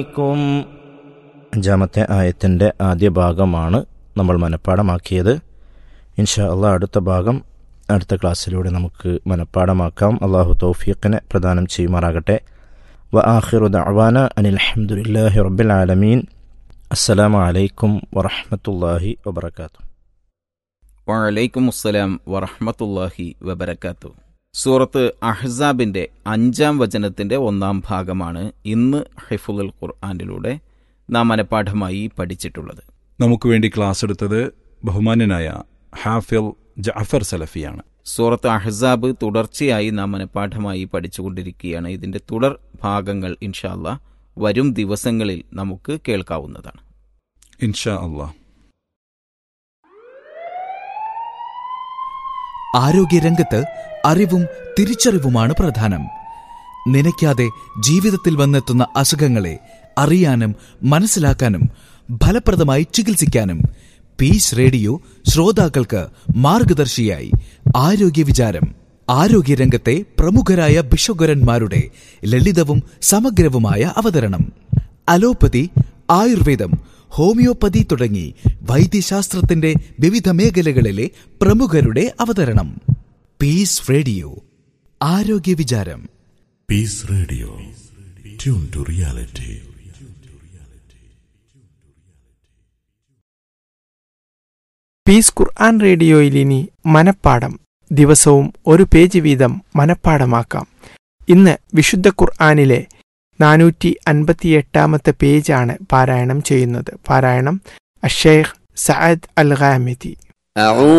ക്കും അഞ്ചാമത്തെ ആയത്തിൻ്റെ ആദ്യ ഭാഗമാണ് നമ്മൾ മനഃപ്പാടമാക്കിയത് ഇൻഷാ അള്ളാഹ് അടുത്ത ഭാഗം അടുത്ത ക്ലാസ്സിലൂടെ നമുക്ക് മനഃപ്പാടമാക്കാം അള്ളാഹു തൗഫീഖിനെ പ്രദാനം ചെയ്യുമാറാകട്ടെ വ ആഖിറു ദഅവാന അനിൽ അൽഹംദുലില്ലാഹി റബ്ബിൽ ആലമീൻ അസ്സലാമു അലൈക്കും വറഹ്മത്തുള്ളാഹി വബറകാതുഹു വലൈക്കും അസ്സലാം വറഹ്മത്തുള്ളാഹി വബരക്കാത്തു സൂറത്ത് അഹ്സാബിന്റെ അഞ്ചാം വചനത്തിന്റെ ഒന്നാം ഭാഗമാണ് ഇന്ന് ഹിഫുൽ ഖുർആാനിലൂടെ നാം മനഃപ്പാഠമായി പഠിച്ചിട്ടുള്ളത് നമുക്ക് വേണ്ടി ക്ലാസ് എടുത്തത് ബഹുമാന്യനായ ഹാഫിൽ ജഅഫർ സലഫിയാണ് സൂറത്ത് അഹ്സാബ് തുടർച്ചയായി നാം മനഃപ്പാഠമായി പഠിച്ചുകൊണ്ടിരിക്കുകയാണ് ഇതിന്റെ തുടർ ഭാഗങ്ങൾ ഇൻഷാല്ല വരും ദിവസങ്ങളിൽ നമുക്ക് കേൾക്കാവുന്നതാണ് ഇൻഷാ അള്ളാഹ് ആരോഗ്യരംഗത്ത് അറിവും തിരിച്ചറിവുമാണ് പ്രധാനം നനയ്ക്കാതെ ജീവിതത്തിൽ വന്നെത്തുന്ന അസുഖങ്ങളെ അറിയാനും മനസ്സിലാക്കാനും ഫലപ്രദമായി ചികിത്സിക്കാനും പീസ് റേഡിയോ ശ്രോതാക്കൾക്ക് മാർഗദർശിയായി ആരോഗ്യ വിചാരം ആരോഗ്യരംഗത്തെ പ്രമുഖരായ ബിഷഗുരന്മാരുടെ ലളിതവും സമഗ്രവുമായ അവതരണം അലോപ്പതി ആയുർവേദം ഹോമിയോപ്പതി തുടങ്ങി വൈദ്യശാസ്ത്രത്തിന്റെ വിവിധ മേഖലകളിലെ പ്രമുഖരുടെ അവതരണം പീസ് റേഡിയോ ആരോഗ്യ വിചാരം Peace Radio. Tune to reality. Peace Quran റേഡിയോയിൽ ഇനി മനപ്പാഠം ദിവസവും ഒരു പേജ് വീതം മനപ്പാഠമാക്കാം ഇന്ന് വിശുദ്ധ ഖുർആനിലെ നാനൂറ്റി അൻപത്തിയെട്ടാമത്തെ പേജാണ് പാരായണം ചെയ്യുന്നത് പാരായണം അഷേഖ് സഅദ് അൽ ഖാമിദി أعوذ